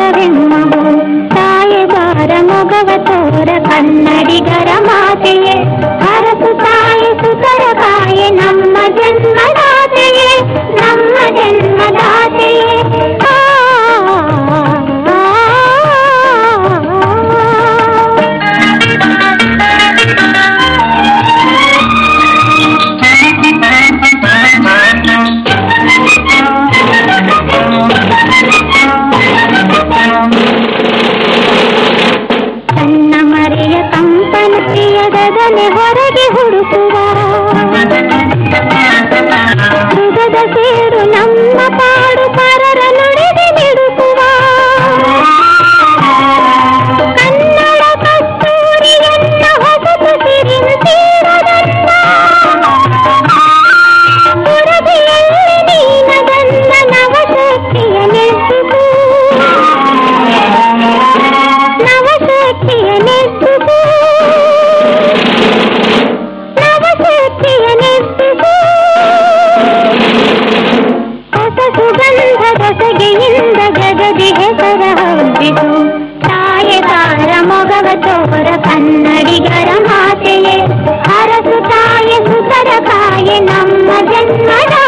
ಗೌರವೆಮ್ಮವು ತಾಯಿ ಬಾರ ಮೊಗವ ತೋರ ಕನ್ನಡಿಗರ ಮಾತೆಯೇ ಅರಸು ತಾಯಿ ಸುತರ ಕಾಯೆ ನಮ್ಮ ಜನ್ಮದಾತೆಯೇ ನಮ್ಮ ಜನ್ಮದಾತೆಯೇ ಆ, ಸಣ್ಣ ಮರೆಯ ಕಂಪನ ಪ್ರಿಯದನೆ ಹೊರಗೆ ಹುಡುಕುವ ಮೃಗದ ಸೇರು ನಮ್ಮ ಪಾಡು ಪರರ ನುಡಿಗೆ ನಿಡುಕುವ ಕನ್ನಡ ಕಸ್ತೂರಿಯನ್ನ ಹೊಸತು ಸಿರಿನ ತೀರದನ್ನ ಸುರಭಿಯಲ್ಲಿ ನೀನದನ್ನ ನವಶಕ್ತಿಯ ನೆಟ್ಟಿತು ನವಶಕ್ತಿಯ ನೆಟ್ಟಿತು ನವಶಕ್ತಿಯ ನೆಟ್ಟಿತು ಹೊಸ ಸುಗಂಧ ಬಸಗೆಯಿಂದ ಜಗದಿ ಹೆಸರ ಹಬ್ಬಿತು ತಾಯಕಾರ ಮೊಗವ ತೋರ ಕನ್ನಡಿಗರ ಮಾತೆಯೇ ಹರಸು ತಾಯ ಸುತರ ಕಾಯೆ ನಮ್ಮ ಜನ್ಮದ